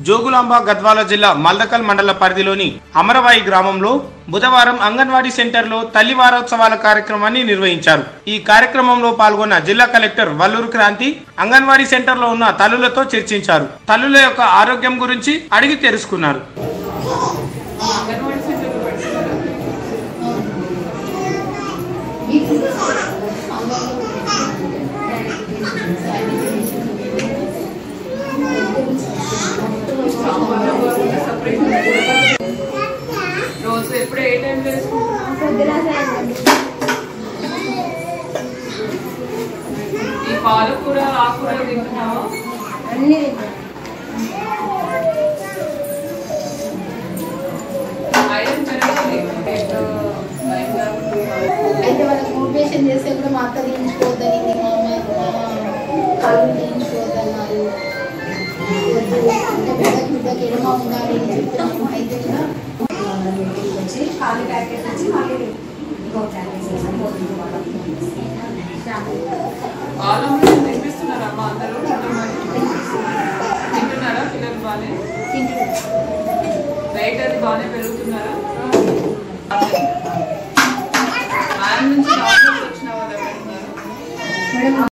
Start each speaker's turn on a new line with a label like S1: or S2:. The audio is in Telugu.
S1: జోగులాంబ గద్వాల జిల్లా మల్దకల్ మండల పరిధిలోని అమరవాయి గ్రామంలో బుధవారం అంగన్వాడీ సెంటర్లో తల్లి వారోత్సవాల కార్యక్రమాన్ని నిర్వహించారు ఈ కార్యక్రమంలో పాల్గొన్న జిల్లా కలెక్టర్ వల్లూరు క్రాంతి అంగన్వాడీ సెంటర్లో ఉన్న తల్లులతో చర్చించారు తల్లుల యొక్క ఆరోగ్యం గురించి అడిగి తెలుసుకున్నారు
S2: అంగన్వాడీ సెంటర్లో పెడుతున్నారా సాంబార్లో కాకుండా సపరేట్ రోజు ఎప్పుడు ఏ టైంలో వేసుకుంటున్నాం ఈ పాలకూర ఆకుకూర తింటున్నావా
S3: అన్ని
S2: ఐరన్ పెరగాలి ఏంటో భయం కాకుండా.
S3: అయితే వాళ్ళకి మోటివేషన్ చేస్తే కూడా మా అత్త తీయించుకోవద్దని మా అమ్మాయి మా కాళ్ళు తీయించుకోవద్దన్నారు వద్దు, అంటే బిడ్డకి బిడ్డకి ఎడమ ఉండాలి అని చెప్తున్నాము అయితే కూడా
S4: వచ్చి ఖాళీ ప్యాకెట్ వచ్చి మళ్ళీ ఇంకో ప్యాకెట్ వేసి పోతుంది వాళ్ళకి.
S2: ఆలంబనం తినిపిస్తున్నారా అమ్మ అందరూ తింటున్నారా పిల్లలు బాగానే వెయిట్ అది బాగానే పెరుగుతున్నారా ఆయన నుంచి డాక్టర్స్ వచ్చిన వాళ్ళు ఎవరు ఉన్నారు
S3: మేడం